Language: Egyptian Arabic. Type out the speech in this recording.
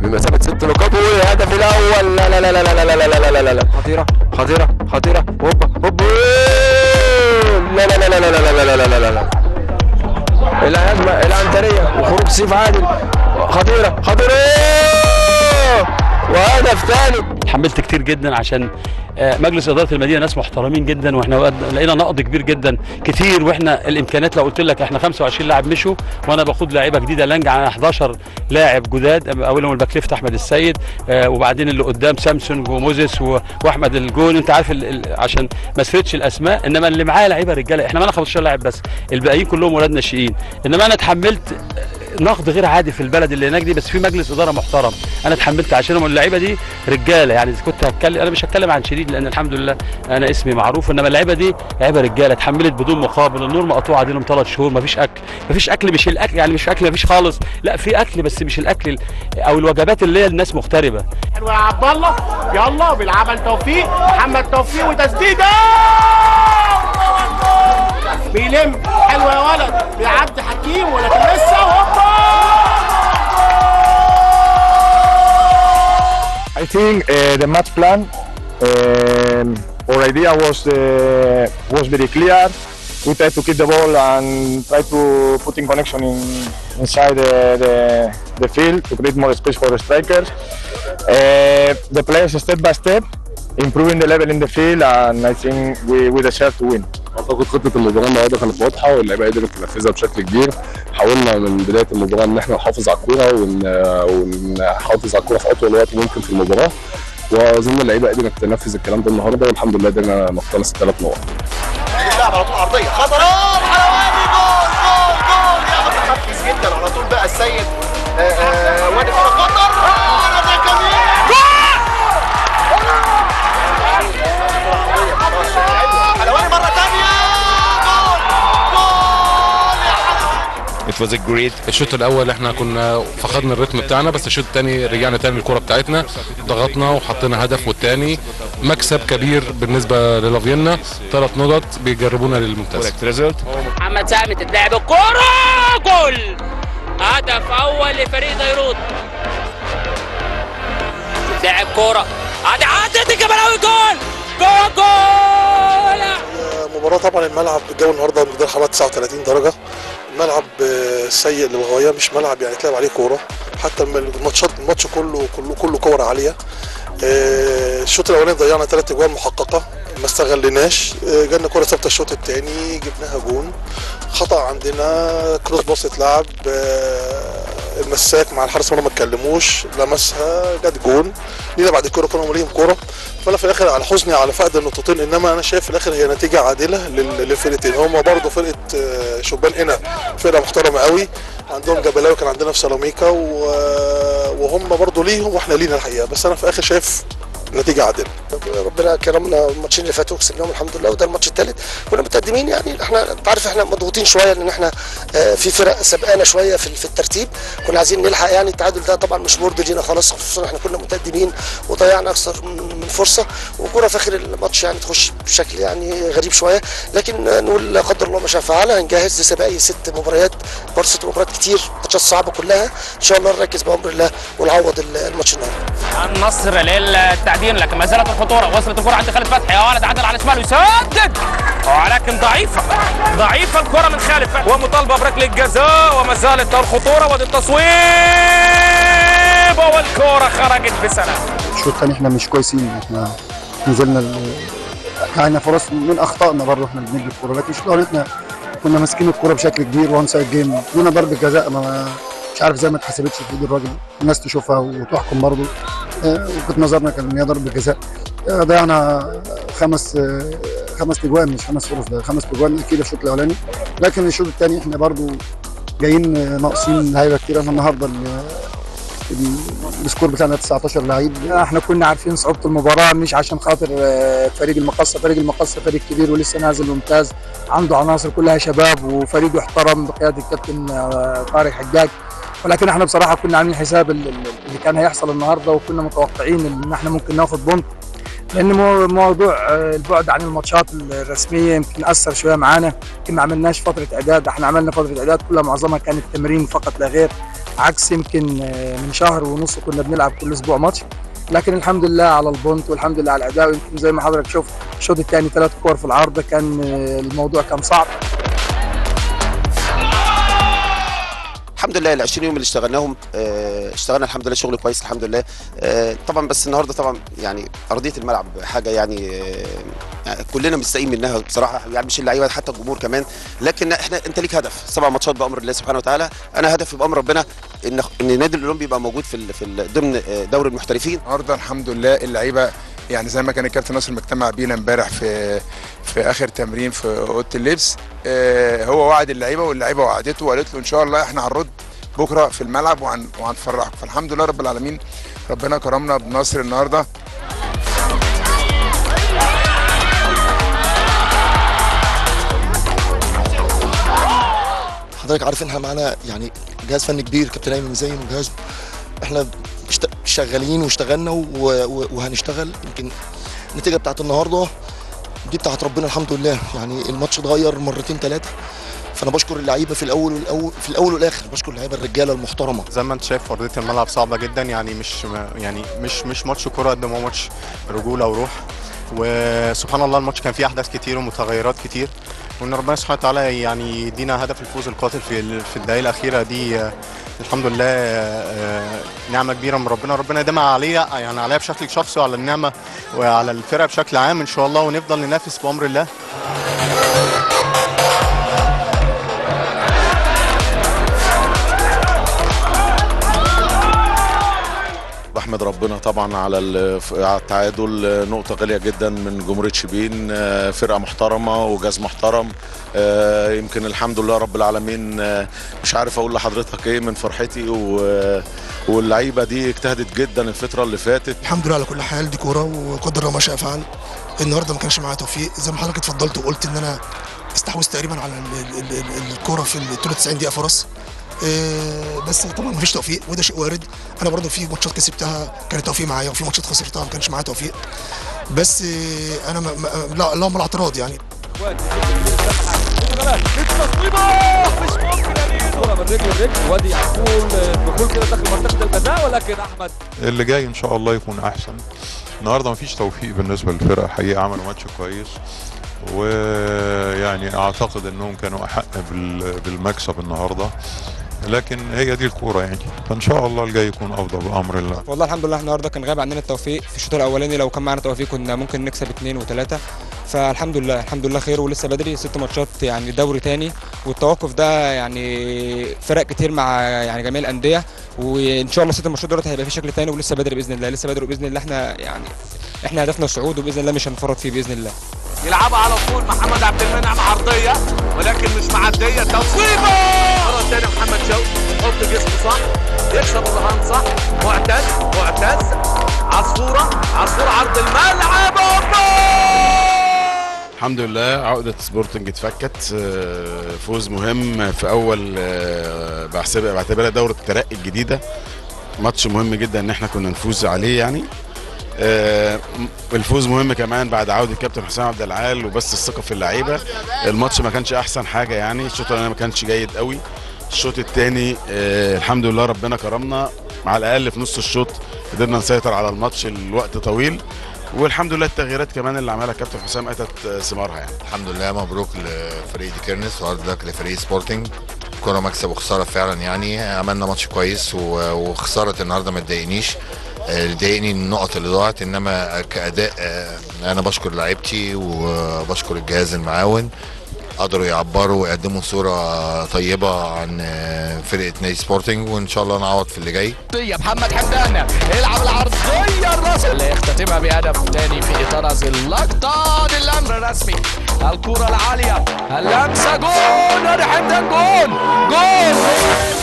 بمسافه ست نقاط والهدف الاول لا لا لا لا لا لا لا لا لا لا لا خطيره خطيره خطيره هوبا هوبا لا لا لا لا لا لا لا لا لا لا لا الهجمه العنتريه وخروج سيف عادل خطيره خطيره وهدف ثاني اتحملت كتير جدا عشان آه، مجلس اداره المدينه ناس محترمين جدا واحنا وقد- لقينا نقد كبير جدا كتير واحنا الامكانيات لو قلت لك احنا 25 لاعب مشوا وانا باخد لاعيبه جديده لانج على 11 لاعب جداد اولهم الباك ليفت احمد السيد آه، وبعدين اللي قدام سامسون وموزيس و- واحمد الجون انت عارف ال- ال- عشان ما اسردش الاسماء انما اللي معايا لعيبه رجاله احنا معانا 15 لاعب بس الباقيين كلهم ولاد ناشئين انما انا اتحملت نقد غير عادي في البلد اللي هناك دي بس في مجلس اداره محترم انا اتحملت عشانهم اللعيبه دي رجاله يعني إذا كنت هتكلم انا مش هتكلم عن شديد لان الحمد لله انا اسمي معروف انما اللعيبه دي لعيبه رجاله اتحملت بدون مقابل النور مقطوعه دي لهم ثلاث شهور مفيش اكل مفيش اكل مش الاكل يعني مش اكل مفيش خالص لا في اكل بس مش الاكل ال- او الوجبات اللي هي الناس مغتربه حلو يا عبد الله يلا بالعمل توفيق محمد توفيق وتسديده بيلم حلو يا ولد بيعدي حكيم ولكن لسه هوبا I think uh, the match plan, um, our idea was uh, was very clear. We tried to keep the ball and try to put in connection in, inside the, the, the field to create more space for the strikers. Uh, the players step by step, improving the level in the field, and I think we, we deserve to win. اعتقد خطه المباراه النهارده كانت واضحه واللعيبه قدرت تنفذها بشكل كبير حاولنا من بدايه المباراه ان احنا نحافظ على الكوره ون- ونحافظ على الكوره في اطول وقت ممكن في المباراه واظن اللعيبه قدرت تنفذ الكلام ده النهارده والحمد لله قدرنا نقتنص الثلاث نقط اللعب على طول عرضيه خطرات حلواني جول جول جول ياخد خفيف جدا على طول بقى السيد آه، آه، وادي كره خطر آه، ده جميل جول حلواني مره ثانيه جول جول يا حلواني It was a great الشوط الاول احنا كنا فقدنا الريتم بتاعنا بس الشوط الثاني رجعنا تاني للكره بتاعتنا ضغطنا وحطينا هدف والتاني مكسب كبير بالنسبه للافينا ثلاث نقط بيجربونا للممتاز محمد سامي تتلعب الكرة جول هدف أول لفريق ديروت تتلعب كرة عادي عادي دي جبلاوي جول جول جول مباراة طبعا الملعب الجو النهارده مقدار حرارة 39 درجة الملعب آه، سيء للغاية مش ملعب يعني تلعب عليه كورة حتى الم- الماتشات الماتش كله كله كله كور عالية آه، الشوط الأولاني ضيعنا ثلاث أجوان محققة ما استغليناش آه، جالنا كرة ثابتة الشوط الثاني جبناها جون خطأ عندنا كروس باص اتلعب آه، المساك مع الحارس مرمى ما اتكلموش لمسها جت جون لينا بعد الكوره كنا ليهم كوره فانا في الاخر على حزني على فقد النقطتين انما انا شايف في الاخر هي نتيجه عادله لل- للفرقتين هم برضه فرقه آه، شبان هنا فرقه محترمه قوي عندهم جبلاوي كان عندنا في سيراميكا و- وهم برضه ليهم واحنا لينا الحقيقه بس انا في الاخر شايف نتيجه عادله ربنا كرمنا الماتشين اللي فاتوا وكسبناهم الحمد لله وده الماتش الثالث كنا متقدمين يعني احنا انت عارف احنا مضغوطين شويه لان احنا آه، في فرق سبقانا شويه في في الترتيب كنا عايزين نلحق يعني التعادل ده طبعا مش مرضي لينا خالص خصوصا احنا كنا متقدمين وضيعنا اكثر من من فرصه وكره في اخر الماتش يعني تخش بشكل يعني غريب شويه لكن آه، نقول لا قدر الله ما شاء فعل هنجهز لسباقي ست مباريات برضه ست مباريات كتير ماتشات صعبه كلها ان شاء الله نركز بامر الله ونعوض الماتش النهارده النصر للتعدين لكن ما زالت الخطورة وصلت الكرة عند خالد فتحي يا ولد عدل على شماله يسدد ولكن ضعيفة ضعيفة الكرة من خالد فتحي ومطالبة بركلة جزاء وما زالت الخطورة وادي التصويب والكرة خرجت بسلام الشوط الثاني احنا مش كويسين احنا نزلنا ال- يعني فرص من اخطائنا برضه احنا بنجري الكوره لكن الشوط الاولاني احنا كنا ماسكين الكوره بشكل كبير وان سايد جيم لنا ضربه جزاء ما مش عارف ازاي ما اتحسبتش في ايد الراجل الناس تشوفها وتحكم برضه اه، وكنت نظرنا كان ان هي ضربه جزاء اه، ضيعنا خمس اه، خمس تجوان مش خمس فرص ده خمس تجوان اكيد الشوط الاولاني لكن الشوط الثاني احنا برضه جايين اه، ناقصين لعيبه كتير احنا النهارده ال- السكور بتاعنا 19 لعيب احنا كنا عارفين صعوبه المباراه مش عشان خاطر آه، فريق المقصه فريق المقصه فريق كبير ولسه نازل ممتاز عنده عناصر كلها شباب وفريق يحترم بقياده الكابتن آه، طارق حجاج ولكن احنا بصراحه كنا عاملين حساب ال- ال- اللي كان هيحصل النهارده وكنا متوقعين ان احنا ممكن ناخد بونت لان مو- موضوع آه، البعد عن الماتشات الرسميه يمكن اثر شويه معانا يمكن ما عملناش فتره اعداد احنا عملنا فتره اعداد كلها معظمها كانت تمرين فقط لا غير عكس يمكن آه، من شهر ونص كنا بنلعب كل اسبوع ماتش لكن الحمد لله على البونت والحمد لله على الاداء يمكن زي ما حضرتك شفت الشوط الثاني ثلاث كور في العارضه كان آه، الموضوع كان صعب الحمد لله ال 20 يوم اللي اشتغلناهم آه، اشتغلنا الحمد لله شغل كويس الحمد لله آه، طبعا بس النهارده طبعا يعني ارضيه الملعب حاجه يعني آه، يعني كلنا مستائين منها بصراحه يعني مش اللعيبه حتى الجمهور كمان لكن احنا انت ليك هدف سبع ماتشات بامر الله سبحانه وتعالى انا هدفي بامر ربنا ان ان النادي الاولمبي يبقى موجود في ال- في ال- ضمن آه، دوري المحترفين النهارده الحمد لله اللعيبه يعني زي ما كان الكابتن ناصر مجتمع بينا امبارح في في اخر تمرين في اوضه اللبس آه، هو وعد اللعيبه واللعيبه وعدته وقالت له ان شاء الله احنا هنرد بكره في الملعب وهن- وهنفرحكم فالحمد لله رب العالمين ربنا كرمنا بنصر النهارده حضرتك عارف ان احنا معانا يعني جهاز فني كبير كابتن ايمن مزين وجهاز احنا اشت- شغالين واشتغلنا و- و- وهنشتغل يمكن النتيجه بتاعت النهارده دي بتاعت ربنا الحمد لله يعني الماتش اتغير مرتين ثلاثه فانا بشكر اللعيبه في الاول والاول في الاول والاخر بشكر اللعيبه الرجاله المحترمه زي ما انت شايف ارضيه الملعب صعبه جدا يعني مش يعني مش مش ماتش كوره قد ما هو ماتش رجوله وروح وسبحان الله الماتش كان فيه احداث كتير ومتغيرات كتير وان ربنا سبحانه وتعالى يعني يدينا هدف الفوز القاتل في ال- في الدقائق الاخيره دي آه، الحمد لله آه، نعمه كبيره من ربنا ربنا يديمها عليا يعني عليا بشكل شخصي وعلى النعمه وعلى الفرقه بشكل عام ان شاء الله ونفضل ننافس بامر الله بحمد ربنا طبعا على ال- على التعادل نقطة غالية جدا من جمهورية شبين آه، فرقة محترمة وجاز محترم آه، يمكن الحمد لله رب العالمين آه، مش عارف اقول لحضرتك ايه من فرحتي و- واللعيبة دي اجتهدت جدا الفترة اللي فاتت الحمد لله على كل حال دي كوره وقدر الله ما شاء فعل النهارده ما كانش معايا توفيق زي ما حضرتك اتفضلت وقلت ان انا استحوذت تقريبا على ال- ال- ال- الكوره في ال- طول 90 دقيقه فرص آه، بس طبعا ما فيش توفيق وده شيء وارد انا برضو في ماتشات كسبتها كان التوفيق معايا وفي ماتشات خسرتها ما كانش معايا توفيق بس آه، انا ما ما- لا اللهم لا اعتراض يعني مش ممكن يا مين كرة من رجل لرجل وادي يعقول دخول كده داخل منطقة الجزاء ولكن احمد اللي جاي ان شاء الله يكون احسن النهارده مفيش توفيق بالنسبه للفرقه حقيقه عملوا ماتش كويس ويعني اعتقد انهم كانوا احق بال- بالمكسب النهارده لكن هي دي الكوره يعني فان شاء الله الجاي يكون افضل بامر الله والله الحمد لله النهارده كان غايب عننا التوفيق في الشوط الاولاني لو كان معانا توفيق كنا ممكن نكسب اثنين وثلاثه فالحمد لله الحمد لله خير ولسه بدري ست ماتشات يعني دوري تاني والتوقف ده يعني فرق كتير مع يعني جميع الانديه وان شاء الله ست ماتشات دولت هيبقى في شكل تاني ولسه بدري باذن الله لسه بدري باذن الله احنا يعني احنا هدفنا الصعود وباذن الله مش هنفرط فيه باذن الله يلعبها على طول محمد عبد المنعم عرضيه ولكن مش معديه تصويبه مره ثانيه محمد شوقي يحط جسمه صح يكسب الرهان صح معتز معتز عصفوره عصفوره عرض الملعب الحمد لله عقدة سبورتنج اتفكت آه، فوز مهم في أول آه، بحسبها بعتبرها دورة الترقي الجديدة ماتش مهم جدا إن احنا كنا نفوز عليه يعني آه، الفوز مهم كمان بعد عودة كابتن حسام عبد العال وبس الثقة في اللعيبة الماتش ما كانش أحسن حاجة يعني الشوط الأولاني ما كانش جيد قوي الشوط الثاني الحمد لله ربنا كرمنا على الأقل في نص الشوط قدرنا نسيطر على الماتش الوقت طويل والحمد لله التغييرات كمان اللي عملها كابتن حسام اتت ثمارها يعني الحمد لله مبروك لفريق دي كيرنس وهارد لك لفريق سبورتنج كرة مكسب وخسارة فعلا يعني عملنا ماتش كويس و- وخسارة النهارده ما تضايقنيش آه، اللي ضايقني النقط اللي ضاعت انما كأداء آه، انا بشكر لعيبتي وبشكر الجهاز المعاون قدروا يعبروا ويقدموا صورة طيبة عن آه، فرقة نادي سبورتنج وان شاء الله نعوض في اللي جاي يا محمد حمدان يلعب العرضية الراس اللي يختتمها بهدف ثاني في إطار هذه اللقطة دي الأمر الرسمي الكرة العالية اللمسة جول نادي حمدان جول جول